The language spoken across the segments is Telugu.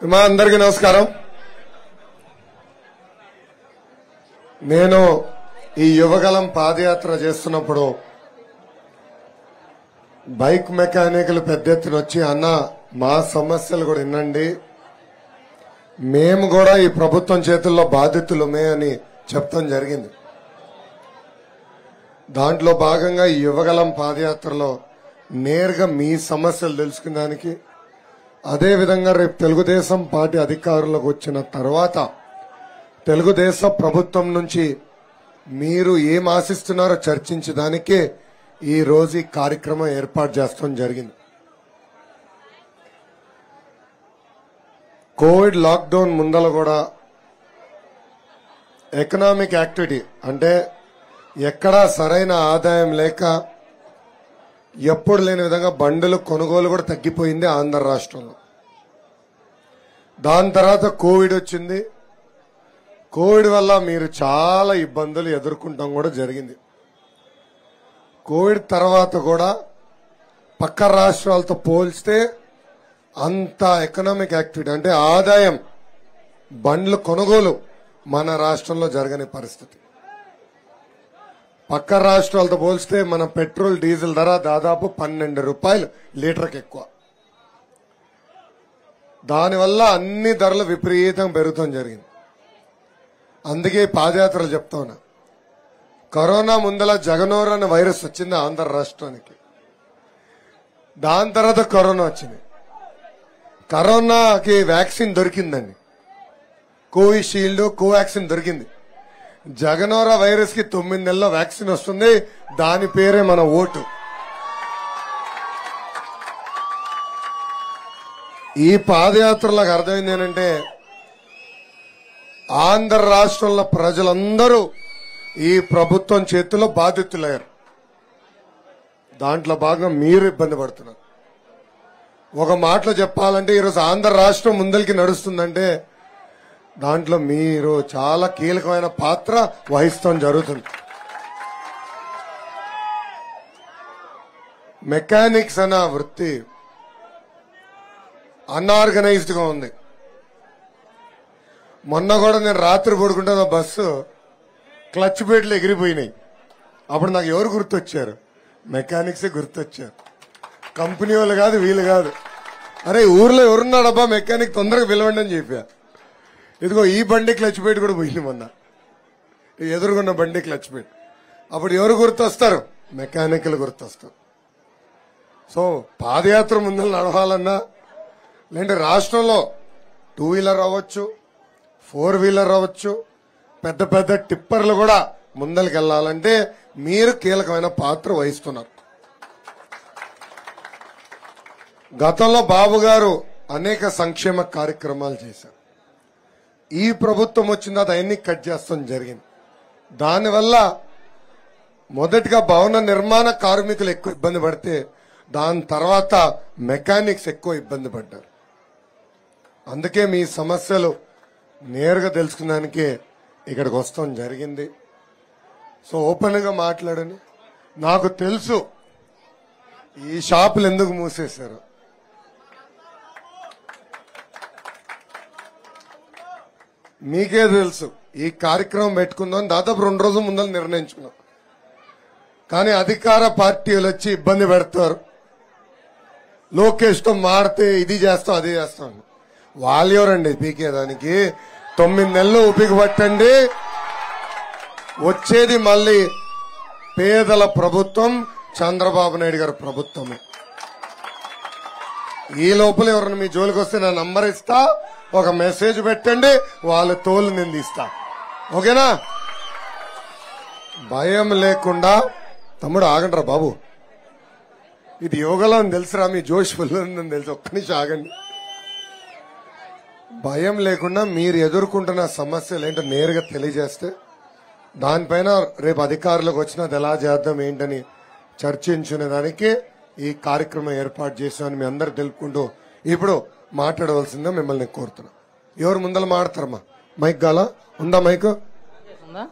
అమ్మా అందరికీ నమస్కారం నేను ఈ యువగలం పాదయాత్ర చేస్తున్నప్పుడు బైక్ మెకానికులు పెద్ద ఎత్తున వచ్చి అన్న మా సమస్యలు కూడా వినండి మేము కూడా ఈ ప్రభుత్వం చేతుల్లో బాధితులమే అని చెప్తాం జరిగింది దాంట్లో భాగంగా ఈ యువగలం పాదయాత్రలో నేరుగా మీ సమస్యలు తెలుసుకునేదానికి అదేవిధంగా రేపు తెలుగుదేశం పార్టీ అధికారంలోకి వచ్చిన తర్వాత తెలుగుదేశం ప్రభుత్వం నుంచి మీరు ఏం ఆశిస్తున్నారో చర్చించడానికే ఈ రోజు ఈ కార్యక్రమం ఏర్పాటు చేస్తాం జరిగింది కోవిడ్ లాక్డౌన్ ముందల కూడా ఎకనామిక్ యాక్టివిటీ అంటే ఎక్కడా సరైన ఆదాయం లేక ఎప్పుడు లేని విధంగా బండులు కొనుగోలు కూడా తగ్గిపోయింది ఆంధ్ర రాష్ట్రంలో దాని తర్వాత కోవిడ్ వచ్చింది కోవిడ్ వల్ల మీరు చాలా ఇబ్బందులు ఎదుర్కొంటాం కూడా జరిగింది కోవిడ్ తర్వాత కూడా పక్క రాష్ట్రాలతో పోల్చితే అంత ఎకనామిక్ యాక్టివిటీ అంటే ఆదాయం బండ్లు కొనుగోలు మన రాష్ట్రంలో జరగని పరిస్థితి పక్క రాష్ట్రాలతో పోల్చితే మన పెట్రోల్ డీజిల్ ధర దాదాపు పన్నెండు రూపాయలు లీటర్కి ఎక్కువ దానివల్ల అన్ని ధరలు విపరీతంగా పెరుగుతాం జరిగింది అందుకే ఈ పాదయాత్రలు చెప్తా ఉన్నా కరోనా ముందల జగనోర్ అనే వైరస్ వచ్చింది ఆంధ్ర రాష్ట్రానికి దాని తర్వాత కరోనా వచ్చింది కరోనాకి వ్యాక్సిన్ దొరికిందండి కోవిషీల్డ్ కోవాక్సిన్ దొరికింది జగనోరా వైరస్ కి తొమ్మిది నెలల్లో వ్యాక్సిన్ వస్తుంది దాని పేరే మన ఓటు ఈ పాదయాత్రలకు అర్థమైంది ఏంటంటే ఆంధ్ర రాష్ట్రంలో ప్రజలందరూ ఈ ప్రభుత్వం చేతిలో బాధితులయ్యారు దాంట్లో భాగంగా మీరు ఇబ్బంది పడుతున్నారు ఒక మాటలో చెప్పాలంటే ఈరోజు ఆంధ్ర రాష్ట్రం ముందరికి నడుస్తుందంటే దాంట్లో మీరు చాలా కీలకమైన పాత్ర వహిస్తాం జరుగుతుంది మెకానిక్స్ అన్న వృత్తి అన్ఆర్గనైజ్డ్ గా ఉంది మొన్న కూడా నేను రాత్రి పడుకుంటున్న బస్సు క్లచ్ ప్లేట్లు ఎగిరిపోయినాయి అప్పుడు నాకు ఎవరు గుర్తొచ్చారు మెకానిక్సే గుర్తొచ్చారు కంపెనీ వాళ్ళు కాదు వీళ్ళు కాదు అరే ఊర్లో ఎవరున్నాడబ్బా మెకానిక్ తొందరగా పిలవండి అని చెప్పా ఇదిగో ఈ బండి క్లచ్ పెట్టి కూడా పోయింది మొన్న ఈ ఎదురుగున్న బండి క్లచ్ పెట్టి అప్పుడు ఎవరు గుర్తొస్తారు మెకానికల్ గుర్తొస్తారు సో పాదయాత్ర ముందర నడవాలన్నా లేదంటే రాష్ట్రంలో టూ వీలర్ అవ్వచ్చు ఫోర్ వీలర్ అవ్వచ్చు పెద్ద పెద్ద టిప్పర్లు కూడా ముందరికి వెళ్ళాలంటే మీరు కీలకమైన పాత్ర వహిస్తున్నారు గతంలో బాబు గారు అనేక సంక్షేమ కార్యక్రమాలు చేశారు ఈ ప్రభుత్వం వచ్చిన తర్వాత అవన్నీ కట్ చేస్తాం జరిగింది దానివల్ల మొదటిగా భవన నిర్మాణ కార్మికులు ఎక్కువ ఇబ్బంది పడితే దాని తర్వాత మెకానిక్స్ ఎక్కువ ఇబ్బంది పడ్డారు అందుకే మీ సమస్యలు నేరుగా తెలుసుకున్నానికి ఇక్కడికి వస్తాం జరిగింది సో ఓపెన్ గా మాట్లాడని నాకు తెలుసు ఈ షాపులు ఎందుకు మూసేశారు మీకే తెలుసు ఈ కార్యక్రమం పెట్టుకుందాం దాదాపు రెండు రోజుల ముందర నిర్ణయించుకున్నాం కానీ అధికార పార్టీలు వచ్చి ఇబ్బంది పెడతారు లోకేష్ తో మాడితే ఇది చేస్తాం అది చేస్తాం వాళ్ళు ఎవరండి పీకేదానికి తొమ్మిది నెలలు ఉపికి పట్టండి వచ్చేది మళ్ళీ పేదల ప్రభుత్వం చంద్రబాబు నాయుడు గారి ప్రభుత్వమే ఈ లోపల ఎవరైనా మీ జోలికి వస్తే నా నంబర్ ఇస్తా ఒక మెసేజ్ పెట్టండి వాళ్ళ తోలు నేను తీస్తా ఓకేనా భయం లేకుండా తమ్ముడు ఆగండిరా బాబు ఇది యోగలో అని తెలుసురా మీ జోష్ ఫుల్ ఉందని తెలుసు ఒక్క నిమిషం ఆగండి భయం లేకుండా మీరు ఎదుర్కొంటున్న సమస్యలు ఏంటో నేరుగా తెలియజేస్తే దానిపైన రేపు అధికారులకు వచ్చినా అది ఎలా చేద్దాం ఏంటని చర్చించుకునే దానికి ఈ కార్యక్రమం ఏర్పాటు చేశామని మీ అందరు తెలుపుకుంటూ ఇప్పుడు మాట్లాడవలసిందిగా మిమ్మల్ని కోరుతున్నా ఎవరు ముందర మాడతారమ్మా మైక్ గాలా ఉందా మైక్ ఉందా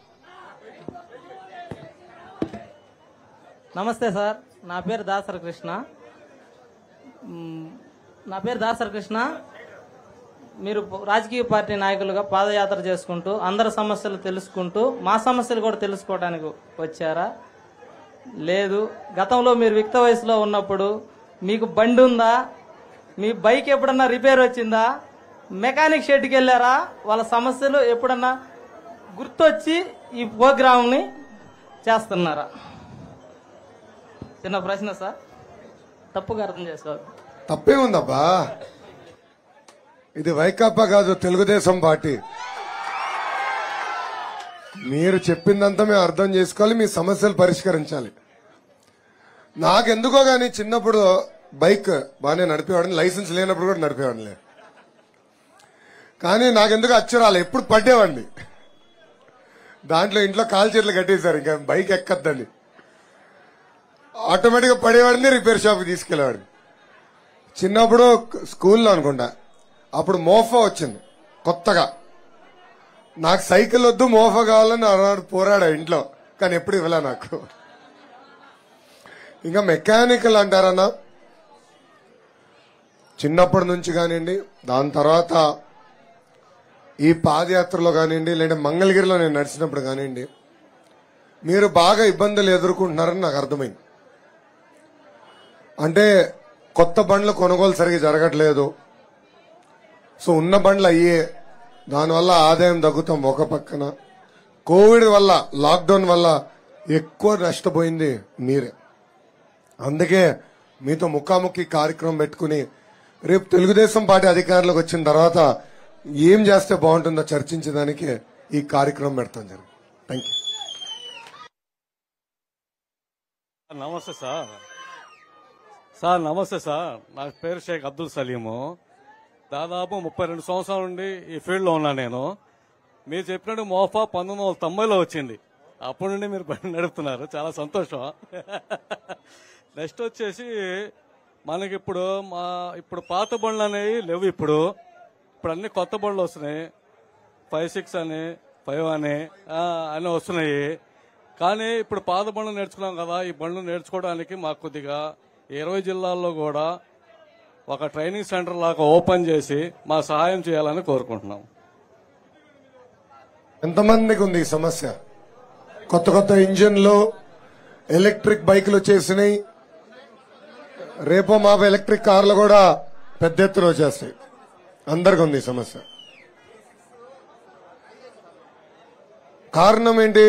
నమస్తే సార్ నా పేరు దాసర కృష్ణ మ్, నా పేరు దాసర కృష్ణ మీరు రాజకీయ పార్టీ నాయకులుగా పాదయాత్ర చేసుకుంటూ అందరి సమస్యలు తెలుసుకుంటూ మా సమస్యలు కూడా తెలుసుకోవడానికి వచ్చారా లేదు గతంలో మీరు యుక్త వయసులో ఉన్నప్పుడు మీకు బండి ఉందా మీ బైక్ ఎప్పుడన్నా రిపేర్ వచ్చిందా మెకానిక్ షెడ్కి వెళ్ళారా వాళ్ళ సమస్యలు ఎప్పుడన్నా గుర్తొచ్చి ఈ ప్రోగ్రామ్ని చేస్తున్నారా చిన్న ప్రశ్న సార్ తప్పుగా అర్థం చేసుకోవద్దు తప్పే ఉందబ్బా ఇది వైకాపా కాదు తెలుగుదేశం పార్టీ మీరు చెప్పిందంతా మేము అర్థం చేసుకోవాలి మీ సమస్యలు పరిష్కరించాలి నాకెందుకో గాని చిన్నప్పుడు బైక్ బాగానే నడిపేవాడిని లైసెన్స్ లేనప్పుడు కూడా నడిపేవాడిని కానీ నాకెందుకు అచ్చరాలు ఎప్పుడు పడ్డేవాడిని దాంట్లో ఇంట్లో కాలు చేతులు కట్టేశారు ఇంకా బైక్ ఎక్కద్దని ఆటోమేటిక్గా పడేవాడిని రిపేర్ షాప్కి తీసుకెళ్లేవాడిని చిన్నప్పుడు స్కూల్లో అనుకుంటా అప్పుడు మోఫా వచ్చింది కొత్తగా నాకు సైకిల్ వద్దు మోఫా కావాలని అన్నాడు పోరాడా ఇంట్లో కానీ ఎప్పుడు ఇవ్వలే నాకు ఇంకా మెకానికల్ అంటారన్నా చిన్నప్పటి నుంచి కానివ్వండి దాని తర్వాత ఈ పాదయాత్రలో కానివ్వండి లేదంటే మంగళగిరిలో నేను నడిచినప్పుడు కానివ్వండి మీరు బాగా ఇబ్బందులు ఎదుర్కొంటున్నారని నాకు అర్థమైంది అంటే కొత్త బండ్ల కొనుగోలు సరిగా జరగట్లేదు సో ఉన్న బండ్లు అయ్యే దానివల్ల ఆదాయం తగ్గుతాం ఒక పక్కన కోవిడ్ వల్ల లాక్డౌన్ వల్ల ఎక్కువ నష్టపోయింది మీరే అందుకే మీతో ముఖాముఖి కార్యక్రమం పెట్టుకుని రేపు తెలుగుదేశం పార్టీ అధికారంలోకి వచ్చిన తర్వాత ఏం చేస్తే బాగుంటుందో చర్చించడానికి ఈ కార్యక్రమం పెడతాం జరిగింది థ్యాంక్ యూ నమస్తే సార్ సార్ నమస్తే సార్ నా పేరు షేక్ అబ్దుల్ సలీము దాదాపు ముప్పై రెండు సంవత్సరాల నుండి ఈ ఫీల్డ్లో ఉన్నాను నేను మీరు చెప్పినట్టు మోఫా పంతొమ్మిది వందల తొంభైలో వచ్చింది అప్పటి నుండి మీరు బండి నడుపుతున్నారు చాలా సంతోషం నెక్స్ట్ వచ్చేసి మనకి ఇప్పుడు మా ఇప్పుడు పాత బండ్లు అనేవి లేవు ఇప్పుడు ఇప్పుడు అన్ని కొత్త బండ్లు వస్తున్నాయి ఫైవ్ సిక్స్ అని ఫైవ్ అని ఆ, అన్నీ వస్తున్నాయి కానీ ఇప్పుడు పాత బండ్లు నేర్చుకున్నాం కదా ఈ బండ్లు నేర్చుకోవడానికి మాకు కొద్దిగా ఇరవై జిల్లాల్లో కూడా ఒక ట్రైనింగ్ సెంటర్ లాగా ఓపెన్ చేసి మా సహాయం చేయాలని కోరుకుంటున్నాం ఎంతమందికి ఉంది ఈ సమస్య కొత్త కొత్త ఇంజిన్లు ఎలక్ట్రిక్ బైకులు వచ్చేసినాయి రేపో మాపో ఎలక్ట్రిక్ కార్లు కూడా పెద్ద ఎత్తున వచ్చేస్తాయి అందరికి ఉంది ఈ సమస్య కారణం ఏంటి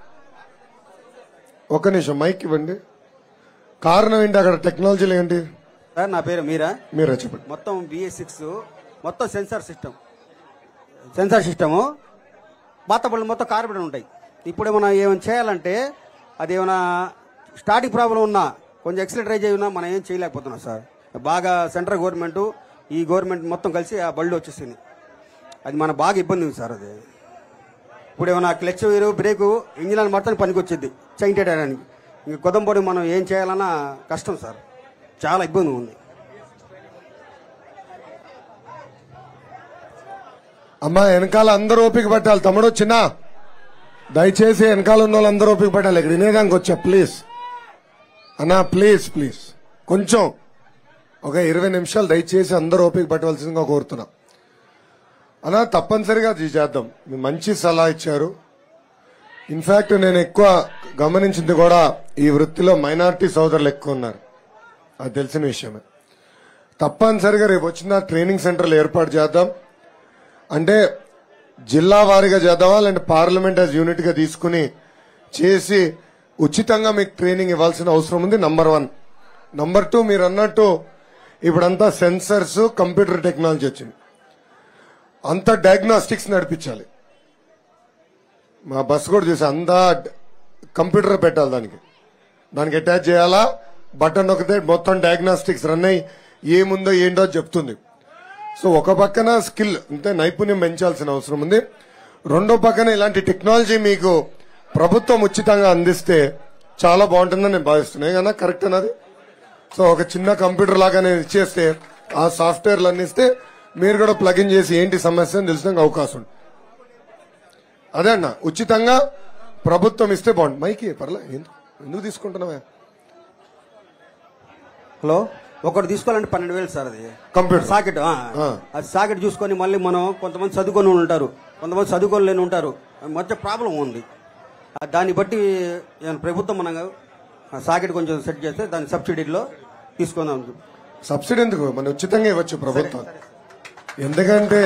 ఒక నిమిషం మైక్ ఇవ్వండి కారణం ఏంటి అక్కడ టెక్నాలజీలు ఏంటి సార్ నా పేరు మీరా మీరే చెప్పండి మొత్తం బిఎస్ సిక్స్ మొత్తం సెన్సార్ సిస్టమ్ సెన్సార్ సిస్టము పాత బళ్ళు మొత్తం కార్బన్ ఉంటాయి ఇప్పుడు ఏమైనా ఏమైనా చేయాలంటే అది ఏమైనా స్టార్టింగ్ ప్రాబ్లం ఉన్నా కొంచెం ఎక్సలెటరైజ్ అయి ఉన్నా మనం ఏం చేయలేకపోతున్నాం సార్ బాగా సెంట్రల్ గవర్నమెంట్ ఈ గవర్నమెంట్ మొత్తం కలిసి ఆ బళ్ళు వచ్చేసింది అది మన బాగా ఇబ్బంది ఉంది సార్ అది ఇప్పుడు ఏమైనా క్లచ్ వేరు బ్రేకు ఇంజిన్ అని మొత్తం పనికి వచ్చింది చైన్ చేయడానికి ఇంక కొద్దంపొడి మనం ఏం చేయాలన్నా కష్టం సార్ చాలా ఇబ్బంది ఉంది అమ్మా వెనకాల అందరూ ఓపిక పట్టాలి తమ్ముడు చిన్న దయచేసి వెనకాల ఉన్న వాళ్ళు అందరూ ఓపిక పట్టాలి ఇక్కడ వినేదానికి వచ్చా ప్లీజ్ అన్నా ప్లీజ్ ప్లీజ్ కొంచెం ఒక ఇరవై నిమిషాలు దయచేసి అందరూ ఓపిక పట్టవలసిందిగా కోరుతున్నా అన్నా తప్పనిసరిగా ఇది చేద్దాం మీరు మంచి సలహా ఇచ్చారు ఇన్ఫాక్ట్ నేను ఎక్కువ గమనించింది కూడా ఈ వృత్తిలో మైనారిటీ సోదరులు ఎక్కువ ఉన్నారు అది తెలిసిన విషయమే తప్పనిసరిగా రేపు వచ్చిన ట్రైనింగ్ సెంటర్లు ఏర్పాటు చేద్దాం అంటే జిల్లా వారీగా చేద్దామా లేదంటే పార్లమెంట్ యాజ్ యూనిట్ గా తీసుకుని చేసి ఉచితంగా మీకు ట్రైనింగ్ ఇవ్వాల్సిన అవసరం ఉంది నంబర్ వన్ నంబర్ టూ మీరు అన్నట్టు ఇప్పుడంతా సెన్సర్స్ కంప్యూటర్ టెక్నాలజీ వచ్చింది అంతా డయాగ్నాస్టిక్స్ నడిపించాలి మా బస్ కూడా చూసి అంతా కంప్యూటర్ పెట్టాలి దానికి దానికి అటాచ్ చేయాలా బటన్ నొక్కితే మొత్తం డయాగ్నాస్టిక్స్ రన్ అయ్యి ఏముందో ఏంటో చెప్తుంది సో ఒక పక్కన స్కిల్ అంటే నైపుణ్యం పెంచాల్సిన అవసరం ఉంది రెండో పక్కన ఇలాంటి టెక్నాలజీ మీకు ప్రభుత్వం ఉచితంగా అందిస్తే చాలా బాగుంటుందని నేను భావిస్తున్నాను కదా కరెక్ట్ అన్నది సో ఒక చిన్న కంప్యూటర్ లాగా నేను ఇచ్చేస్తే ఆ సాఫ్ట్వేర్లు అందిస్తే మీరు కూడా ప్లగిన్ చేసి ఏంటి సమస్య అని తెలుసుకోవడానికి అవకాశం ఉంది అదే అన్న ఉచితంగా ప్రభుత్వం ఇస్తే బాగుంటుంది మైకి పర్లే ఎందుకు ఎందుకు తీసుకుంటున్నావా హలో ఒకటి తీసుకోవాలంటే పన్నెండు వేలు సార్ అది కంప్యూటర్ సాకెట్ ఆ. ఆ. అది సాకెట్ చూసుకొని మళ్ళీ మనం కొంతమంది చదువుకొని ఉంటారు కొంతమంది చదువుకొని లేని ఉంటారు మధ్య ప్రాబ్లం ఉంది ఆ దాన్ని బట్టి ఏమైనా ప్రభుత్వం మన సాకెట్ కొంచెం సెట్ చేస్తే దాని సబ్సిడీలో తీసుకుందాం సబ్సిడీ ఎందుకు మన ఉచితంగా ఇవ్వచ్చు ప్రభుత్వం ఎందుకంటే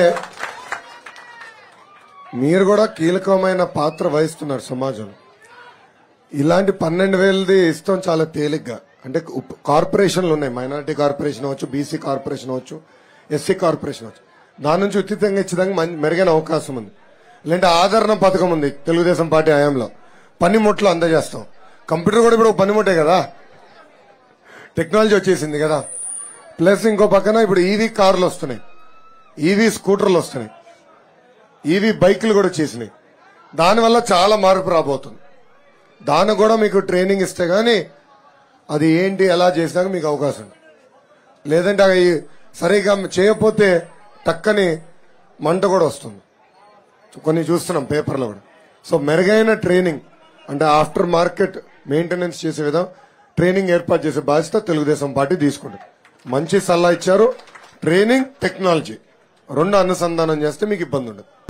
మీరు కూడా కీలకమైన పాత్ర వహిస్తున్నారు సమాజంలో ఇలాంటి పన్నెండు వేలది ఇస్తాం చాలా తేలిగ్గా అంటే ఉప్- కార్పొరేషన్లు ఉన్నాయి మైనారిటీ కార్పొరేషన్ అవ్వచ్చు బీసీ కార్పొరేషన్ అవ్వచ్చు ఎస్సీ కార్పొరేషన్ అవ్వచ్చు దాని నుంచి ఉచితంగా ఇచ్చేదానికి మం- మెరుగైన అవకాశం ఉంది లేదంటే ఆదరణ పథకం ఉంది తెలుగుదేశం పార్టీ హయాంలో పనిముట్లు అందజేస్తాం కంప్యూటర్ కూడా ఇప్పుడు ఒక పనిముట్టే కదా టెక్నాలజీ వచ్చేసింది కదా ప్లస్ ఇంకో పక్కన ఇప్పుడు ఈవీ కార్లు వస్తున్నాయి ఈవీ స్కూటర్లు వస్తున్నాయి ఈవీ బైకులు కూడా వచ్చేసినాయి దానివల్ల చాలా మార్పు రాబోతుంది దానికి కూడా మీకు ట్రైనింగ్ ఇస్తే గానీ అది ఏంటి ఎలా చేసినాక మీకు అవకాశం ఉంది. లేదంటే అవి సరిగా చేయకపోతే టక్కని మంట కూడా వస్తుంది కొన్ని చూస్తున్నాం పేపర్లో కూడా సో మెరుగైన ట్రైనింగ్ అంటే ఆఫ్టర్ మార్కెట్ మెయింటెనెన్స్ చేసే విధం ట్రైనింగ్ ఏర్పాటు చేసే బాధ్యత తెలుగుదేశం పార్టీ తీసుకుంటుంది మంచి సలహా ఇచ్చారు ట్రైనింగ్ టెక్నాలజీ రెండు అనుసంధానం చేస్తే మీకు ఇబ్బంది ఉండదు